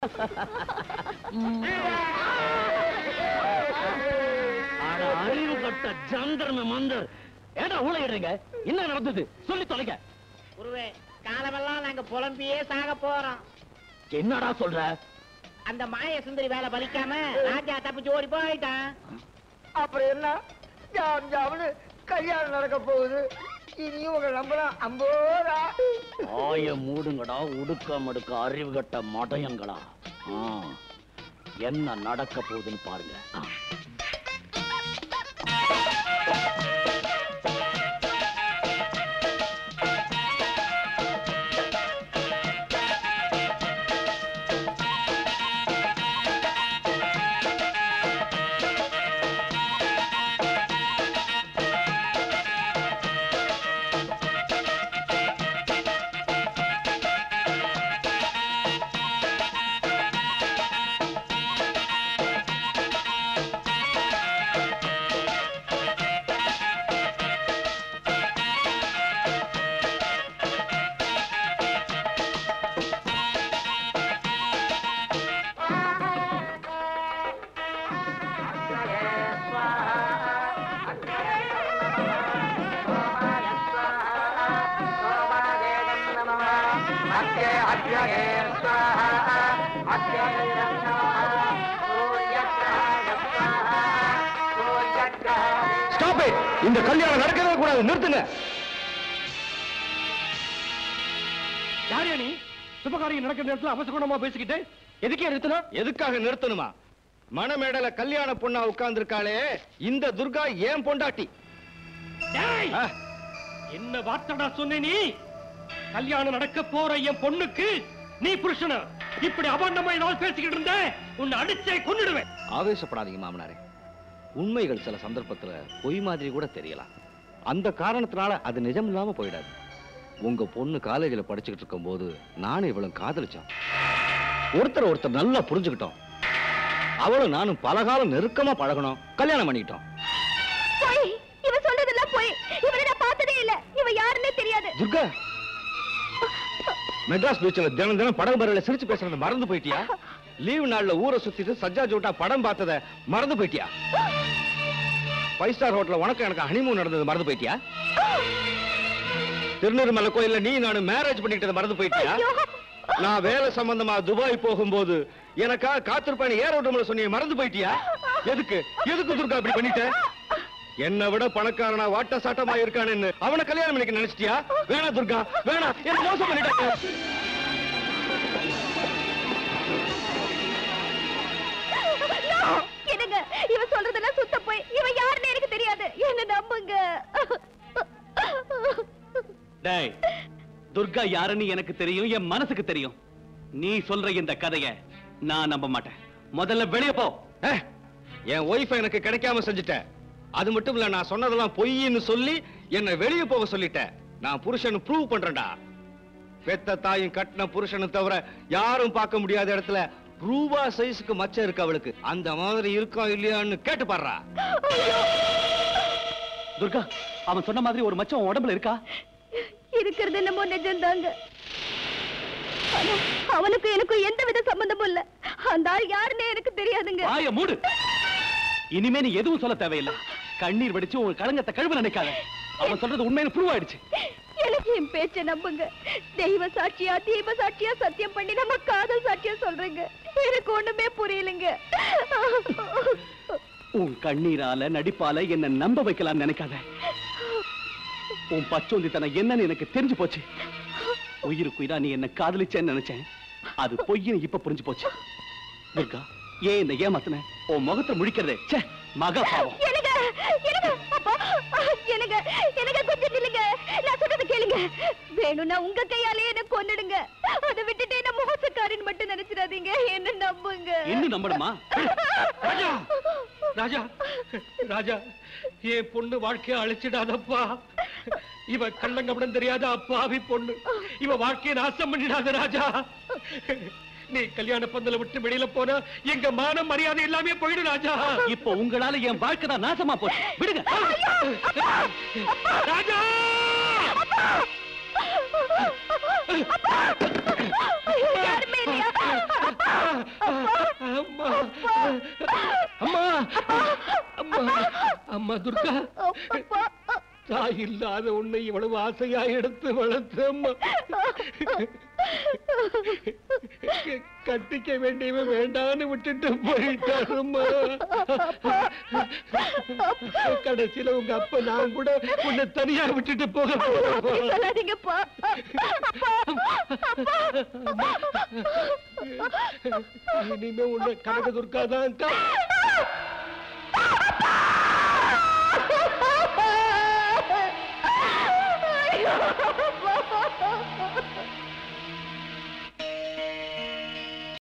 அட அறிவு கட்ட ஜந்தர்ம மந்தர் ஏடா ஊழையிடுறீங்க என்ன நடந்தது சொல்லி தொலைங்க குருவே காலமெல்லாம் நாங்க புலம்பியே சாக போறோம் என்னடா சொல்ற அந்த மாய சுந்தரி வேலை பலிக்காம ராஜா தப்பிச்சு ஓடி போயிட்டான் அப்புறம் என்ன ஜாம் ஜாம்னு கல்யாணம் நடக்க போகுது இனியும் உங்க நம்பலாம் அம்போரா ஆய மூடுங்கடா உடுக்க மடுக்க அறிவு கட்ட மடையங்களா ஆ, என்ன நடக்க போகுதுன்னு பாருங்க ஆ. ஸ்டாப் இட் இந்த கல்யாணம் நடக்கவே கூடாது நிறுத்துங்க யார் நீ சுபகாரியம் நடக்கிற நேரத்துல அவசகுணமா பேசிக்கிட்டு எதுக்கே நிறுத்தணும் எதுக்காக நிறுத்தணுமா மணமேடல கல்யாண பொண்ணா உட்கார்ந்திருக்காளே இந்த துர்கா ஏன் பொண்டாட்டி டேய்! ஆ, என்ன வார்த்தடா சொன்ன நீ கல்யாணம் நடக்க போற என் பொண்ணுக்கு நீ புருஷன இப்படி அபாண்டமா ஏதாவது பேசிக்கிட்டு இருந்த உன்னை அடிச்சே கொன்னுடுவேன் ஆவேசப்படாதீங்க மாமனாரே உண்மைகள் சில சந்தர்ப்பத்துல பொய் மாதிரி கூட தெரியலாம் அந்த காரணத்தினால அது நிஜம் இல்லாம போயிடாது உங்க பொண்ணு காலேஜில் படிச்சுக்கிட்டு இருக்கும்போது நானும் இவளும் காதலிச்சோம் ஒருத்தர் ஒருத்தர் நல்லா புரிஞ்சுக்கிட்டோம் அவளும் நானும் பலகாலம் நெருக்கமா பழகணும் கல்யாணம் பண்ணிக்கிட்டோம் போய் இவ சொல்றதெல்லாம் போய் இவனை நான் பார்த்ததே இல்ல இவ யாருன்னே தெரியாது துர்கா மெட்ராஸ் பீச்சில் தினம் தினம் படம் பரவல சிரிச்சு பேசுறத மறந்து போயிட்டியா லீவு நாள்ல ஊரை சுத்திட்டு சஜ்ஜா ஜோட்டா படம் பார்த்தத மறந்து போயிட்டியா ஃபைவ் ஸ்டார் ஹோட்டல்ல உனக்கு எனக்கு ஹனிமூன் நடந்தது மறந்து போயிட்டியா திருநெல்வேலி கோயில்ல நீ நானும் மேரேஜ் பண்ணிக்கிட்டத மறந்து போயிட்டியா நான் வேலை சம்பந்தமா துபாய் போகும்போது எனக்கா காத்திருப்பானு ஏர் ஓட்டம்ல சொன்னீங்க மறந்து போயிட்டியா எதுக்கு எதுக்கு துர்கா இப்படி பண்ணிட்ட என்னை விட பணக்காரனா வாட்ட சாட்டமா இருக்கானேன்னு அவனை கல்யாணம் பண்ணிக்க நினைச்சிட்டியா வேணா துர்கா வேணா எனக்கு மோசம் பண்ணிட்டாங்க என்னங்க இவ சொல்றதெல்லாம் சுத்த போய் இவ யாருன்னு எனக்கு தெரியாது என்ன நம்புங்க டேய் துர்கா யாருன்னு எனக்கு தெரியும் என் மனசுக்கு தெரியும் நீ சொல்ற இந்த கதைய நான் நம்ப மாட்டேன் முதல்ல வெளிய போ ஏ, என் ஒய்ஃப் எனக்கு கிடைக்காம செஞ்சுட்டேன் அது மட்டும் இல்ல நான் சொன்னதெல்லாம் பொய்ன்னு சொல்லி என்னை வெளியே போக சொல்லிட்டேன் நான் புருஷன் ப்ரூவ் பண்றேன்டா பெத்த தாயும் கட்டின புருஷனை தவிர யாரும் பார்க்க முடியாத இடத்துல ரூபா சைஸுக்கு மச்சம் இருக்கு அவளுக்கு அந்த மாதிரி இருக்கா இல்லையான்னு கேட்டு பாடுறா துர்கா அவன் சொன்ன மாதிரி ஒரு மச்சம் உன் உடம்புல இருக்கா இருக்கிறது என்னமோ நிஜம்தாங்க ஆனா, அவனுக்கும் எனக்கும் எந்த வித சம்பந்தமும் இல்ல அந்த ஆள் யாருன்னே எனக்கு தெரியாதுங்க வாய மூடு இனிமே நீ எதுவும் சொல்ல தேவையில்லை கண்ணீர் வடிச்சு உன் களங்கத்தை கழுவ நினைக்காத அவன் சொல்றது உண்மைன்னு ப்ரூவ் ஆயிடுச்சு எனக்கு என் பேச்ச நம்புங்க தெய்வ சாட்சியா தீப சாட்சியா சத்தியம் பண்ணி நம்ம காதல் சாட்சியா சொல்றேங்க எனக்கு ஒண்ணுமே புரியலங்க உன் கண்ணீரால நடிப்பால என்ன நம்ப வைக்கலாம் நினைக்காத உன் பச்சோந்தித்தனம் என்னன்னு எனக்கு தெரிஞ்சு போச்சு உயிருக்கு உயிரா நீ என்ன காதலிச்சேன்னு நினைச்சேன் அது பொய்ன்னு இப்ப புரிஞ்சு போச்சு துர்கா ஏன் இந்த ஏமாத்துன உன் முகத்தை முழிக்கிறதே ச்சே மகா பாவம் எனக்கு எனக்கு அப்பா எனக்கு எனக்கு கொஞ்சம் நில்லுங்க நான் சொல்றது கேளுங்க வேணும்னா உங்க கையாலே என்ன கொன்னுடுங்க அதை விட்டுட்டு என்ன மோசக்காரின்னு மட்டும் நினைச்சிடாதீங்க என்ன நம்புங்க இன்னும் நம்பணுமா ராஜா ராஜா ராஜா என் பொண்ணு வாழ்க்கைய அழிச்சிடாதப்பா இவ கள்ளங்கப்படம் தெரியாத அப்பாவி பொண்ணு இவ வாழ்க்கையை நாசம் பண்ணிடாத ராஜா நீ கல்யாண பந்தல விட்டு வெளியில போனா எங்க மான மரியாதை எல்லாமே போயிடும் ராஜா இப்போ உங்களால என் வாழ்க்கை தான் நாசமா போச்சு விடுங்க ராஜா யாருமே இல்லையா அம்மா அம்மா அம்மா அம்மா துர்கா தாய் இல்லாத உன்னை இவ்வளவு ஆசையா எடுத்து வளர்த்து அம்மா கட்டிக்க வேண்டியவன் வேண்டான்னு விட்டுட்டு போயிட்டாரும்மா கடைசியில உங்க அப்பா நான் கூட உன்னை தனியா விட்டுட்டு போக அப்படி போறேன். சொல்லாதீங்கப்பா இனிமே உன்னை கனக துர்கா தான்